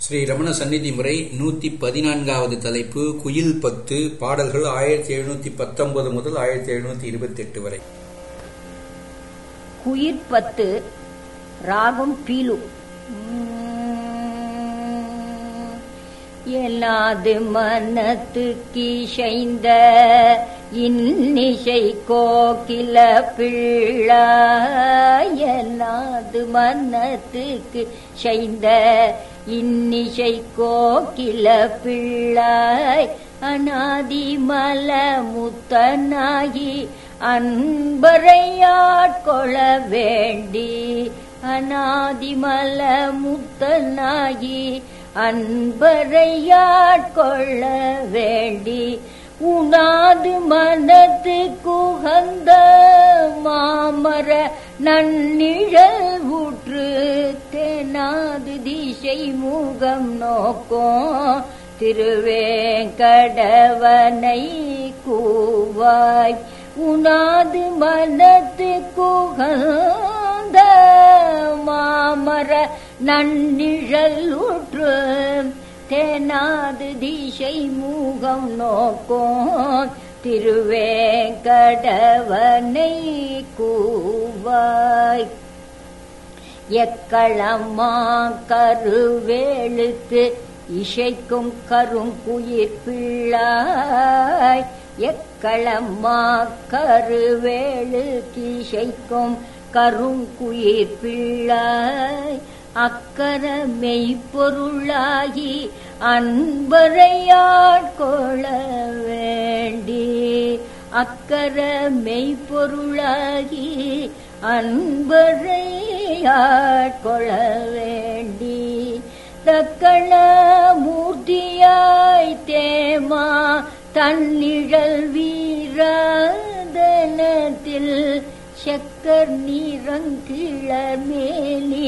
ஸ்ரீ ரமண சந்நிதி முறை நூத்தி பதினான்காவது தலைப்பு குயில் பத்து பாடல்கள் ஆயிரத்தி எழுநூத்தி பத்தொன்பது முதல் ஆயிரத்தி எழுநூத்தி இருபத்தி எட்டு வரை குயிர்பத்து ராகம் பீலு எல்லாது மனத்துக்கு இசைந்த இன்னிசை கோகில பிள்ளை எல்லாது மனத்துக்கு செய்த இன்னிசை கோகில பிள்ளாய் அநாதி மல முத்தனாகி அன்பரையாட்கொள்ள வேண்டி அநாதிமல முத்தனாகி அன்பரையாட்கொள்ள வேண்டி உணாது மனத்து குகந்த மாமர நன்னிழல் ஊற்று தெனாது திசை முகம் நோக்கும் திருவேங்கடவனை கூவாய் உனாது மனத்து குகந்த மாமர நன்னிழல் ஊற்று தெனாது திசை முகம் நோக்கும் திருவேங்கடவனை கூவாய் எக்களம்மா கருவேளுக்கு இசைக்கும் கருங்குயிர் பிள்ளாய் எக்களம்மா கருவேளுக்கு இசைக்கும் கருங்குயிர் பிள்ளாய் அக்கர மெய்ப்பொருளாகி அன்பரையாட்கொள்ள வேண்டி அக்கர மெய்ப்பொருளாகி அன்பரையாட்கொள்ள வேண்டி தக்கண மூர்த்தியாய் தேமா தன்னிழல் வீராதனத்தில் செக்கர் நீரங்கிழர் மேலி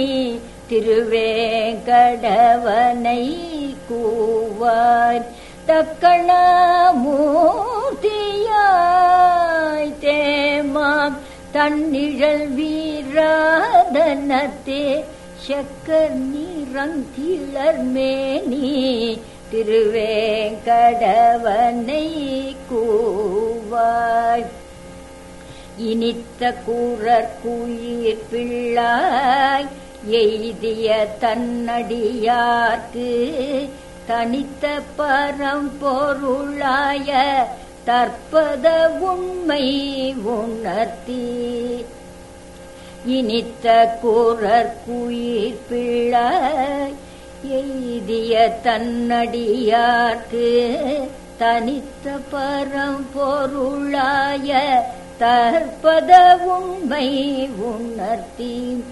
திருவேங்கடவனை கூவாய் தக்கண மூர்த்தியாய் தேமாம் தன்னிழல் வீராதனத்தே செக்கர் நீரங்கிழர் மேனி திருவேங்கடவனை கூவாய் இனித்த கூறற் குயிர் பிள்ளாய் எய்திய தன்னடியார்க்கு தனித்த பரம்பொருளாய தற்பத உண்மை உணர்த்தி இனித்த கூறற் குயிர் பிள்ளாய் எய்திய தன்னடியார்க்கு தனித்த பரம்பொருளாய தற்பத உண்மை உணர்த்தி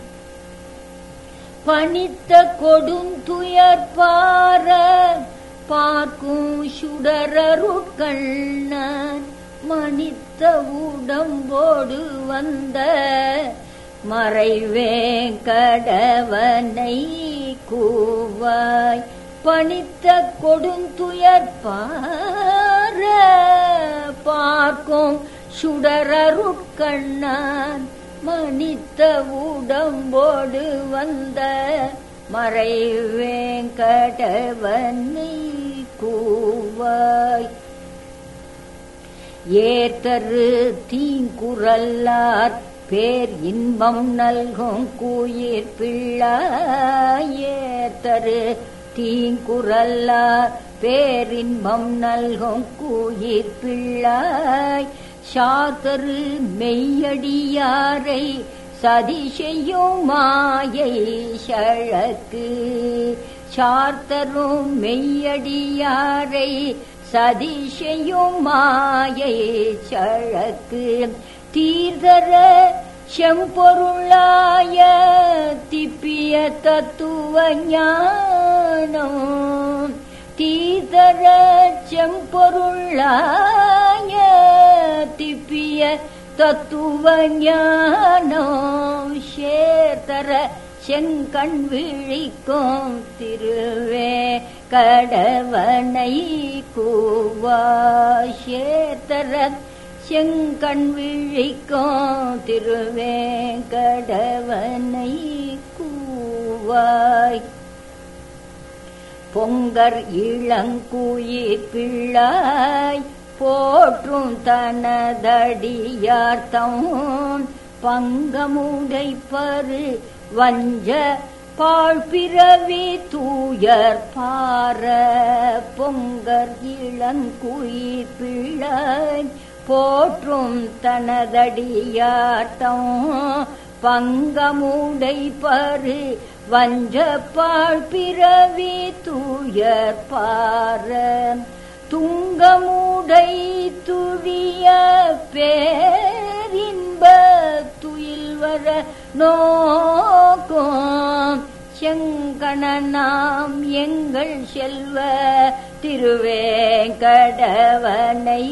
பணித்த கொடுந்துயர் பார பார்க்கும் சுடரருட்கண்ணன் மணித்த உடம்போடு வந்த மறைவேங்கடவனை கூவாய் பணித்த கொடுந்துயர் பார பார்க்கும் சுடரருட்கண்ணான் மணித்த உடம்போடு வந்த மறைவேங்கடவனை கூவாய் ஏத்தரு தீங்குரல்லார் பேர் இன்பம் நல்கும் கூயிர் பிள்ளாயேத்தரு தீங்குரல்லார் பேரின்பம் நல்கும் கூயிர் பிள்ளாய் சாத்தரு மெய்யடியாரை சதி செய்யும் மாயை சழக்கு சார்த்தரும் மெய்யடியாரை சதி செய்யும் மாயை சழக்கு தீர்தர செம்பொருளாய திப்பிய தத்துவ ஞானம் தீதர செம்பொருளாய திப்பிய தத்துவ ஞானம் சேர்த்தர செங்கண் விழிக்கும் திருவே கடவனை கூவா சேர்த்தர செங்கண் விழிக்கும் திருவேங்கடவனை கூவாய் பொங்கர் இளங்குயிர் பிள்ளாய் போற்றும் தனதடியார்த்தம் பங்கமுடை பரு வஞ்ச பாழ்பிறவி தூயர் பார பொங்கர் இளங்குயிர் பிள்ளாய் போற்றும் தனதடியார்த்தம் பங்கமுடை பரு வஞ்ச பாழ்பிறவி தூயர் பார துங்கமுடை துழிய பேரின்ப துயில்வர நோக்கும் செங்கணனாம் எங்கள் செல்வ திருவேங்கடவனை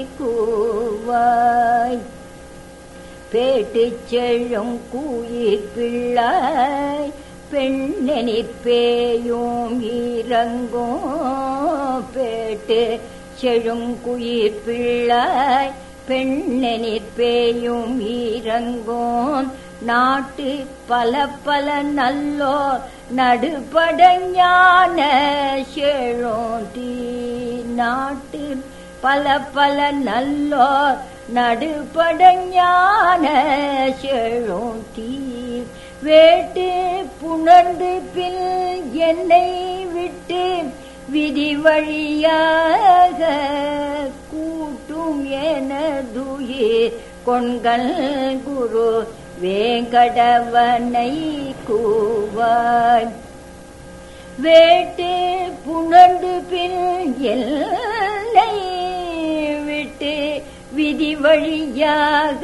கூவாய் பேட்டுச் செழும் கூயிர் பிள்ளாய் பெண்ணெனிற் பேயும் இறங்கும் பேட்டு செழுங்குயிர் பிள்ளாய் பெண்ணெனிற் பேயும் இறங்கும் நாட்டு பல பல நல்லோ நடுபடஞான செழும் தீ நாட்டு பல பல நல்லோர் நடுபடஞான செழும் தீ வேட்டு புணர்ந்து பின் என்னை விட்டு விதி வழியாக கூட்டும் எனதுயிர் கொண்கள் குரு வேங்கடவனை கூவாய் வேட்டு புணர்ந்து பின் எல்லை விட்டு விதி வழியாக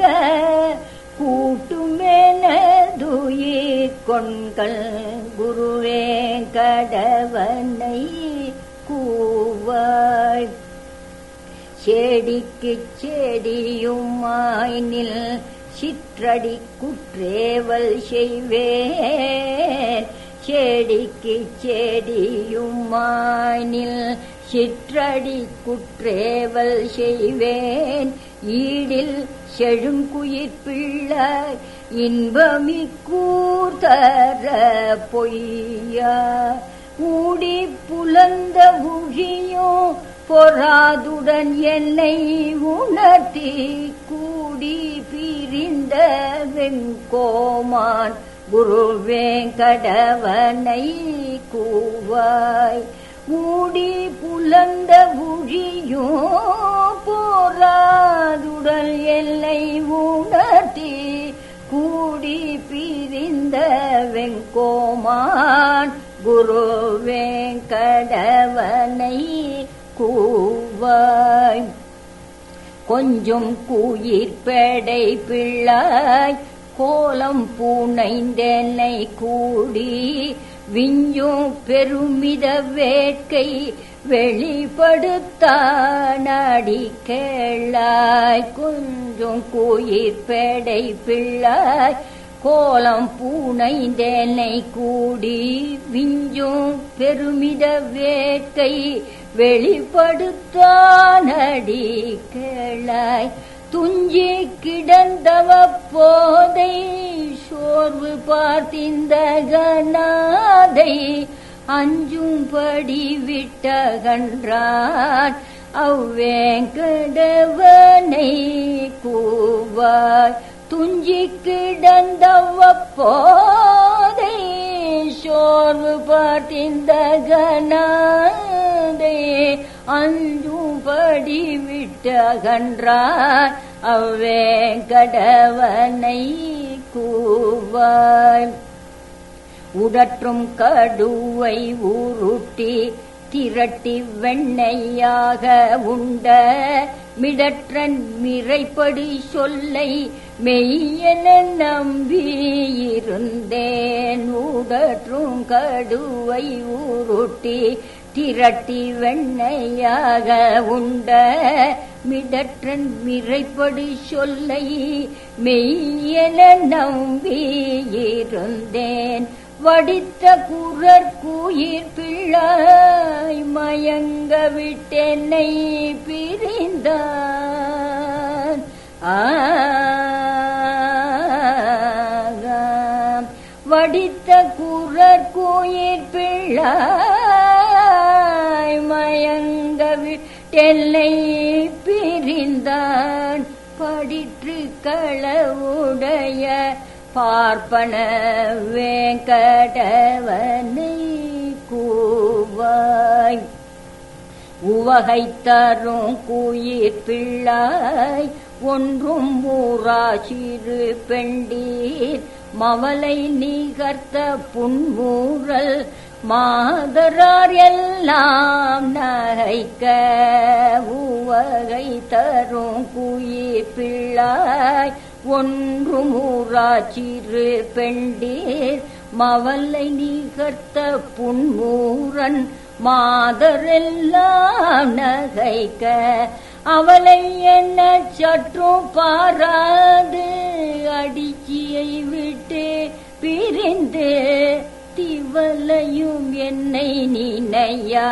கூட்டுமெனதுயிர் கொண்கள் குருவே கடவனை கூவாய் செடிக்கு செடியுமாய் நில் சிற்றடி குற்றேவல் செய்வேன் செடிக்கு செடியுமாய் நில் சிற்றடி குற்றேவல் செய்வேன் ஈடில் செழுங்குயிர் பிள்ளை இன்பமி கூர்தர பொய்யா ஊடி புலந்த உழியும் பொறாதுடன் என்னை உணர்த்தி கூடி பிரிந்த வெங்கோமான் குருவே கடவனை கூவாய் மூடி புலந்த உழியும் போராதுடல் எல்லை உணர்த்தி கூடி பிரிந்த வெங்கோமான் குரு வெங்கடவனை கூவாய் கொஞ்சம் கூயிர் பெடை பிள்ளாய் கோலம் பூனைந்தென்னை கூடி விஞ்சும் பெருமித வேட்கை வெளிப்படுத்தானடி கேளாய் கொஞ்சம் கூயிர் பெடை பிள்ளாய் கோலம் பூனைந்தென்னை கூடி விஞ்சும் பெருமித வேட்கை வெளிப்படுத்தானடி கேளாய் துஞ்சி கிடந்தவ போதை சோர்வு பார்த்திந்த கணாதை அஞ்சும்படி விட்டகன்றான் அவ்வேங்கடவனை கூவாய் துஞ்சி கிடந்தவ போதை சோர்வு பார்த்திந்த கணாதை அஞ்சும்படி விட்டகன்றான் அவ்வேங்கடவனை கூவாய் உடற்றும் கடுவை உருட்டி திரட்டி வெண்ணையாக உண்ட மிடற்றன் மிரைப்படி சொல்லை மெய்யென நம்பியிருந்தேன் உடற்றும் கடுவை உருட்டி திரட்டி வெண்ணையாக உண்ட மிடற்றன் மிரைப்படி சொல்லை மெய்யென நம்பியிருந்தேன் வடித்த குரற் குயிர் பிள்ளாய் மயங்க விட்டென்னை பிரிந்தான் ஆகாம். வடித்த குரற் குயிர் பிள்ளாய் விட்டெல்லை பிரிந்தான் படிற்று களவுடைய பார்ப்பன வேங்கடவனை கூவாய் உவகை தரும் குயிர் பிள்ளாய் ஒன்றும் ஊரா சிறு பெண்டீர் மவலை நிகர்த்த புன்மூரல் மாதரார் எல்லாம் நகைக்க உவகை தரும் குயிர் பிள்ளாய் ஒன்றும் ஊரா சிறு பெண்டீர் மவலை நிகர்த்த புன்மூரன் மாதரெல்லாம் நகைக்க அவளை என்ன சற்றும் பாராது அடிச்சியை விட்டு பிரிந்து திவலையும் என்னை நினையா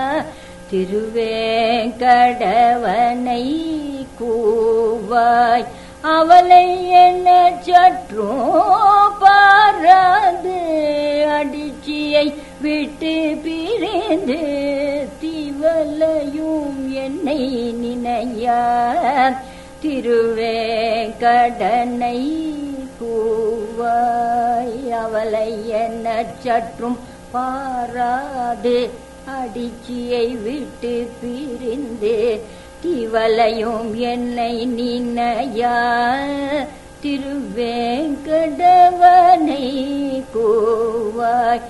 திருவேங்கடவனை கூவாய் அவளை என்ன சற்றும் பாராது அடிச்சியை விட்டு பிரிந்து திவலையும் என்னை நினையா திருவேங்கடனை கூவாய் அவளை என்ன சற்றும் பாராது அடிச்சியை விட்டு பிரிந்து திவலையும் என்னை நினையா திருவேங்கடவனை கூவாய்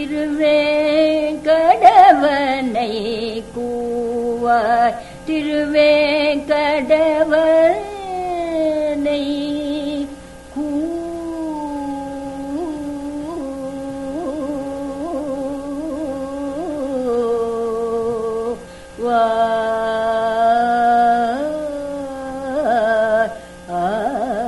திருவேங்கடவனை கூவாய் திருவேங்கடவனை கூவாய்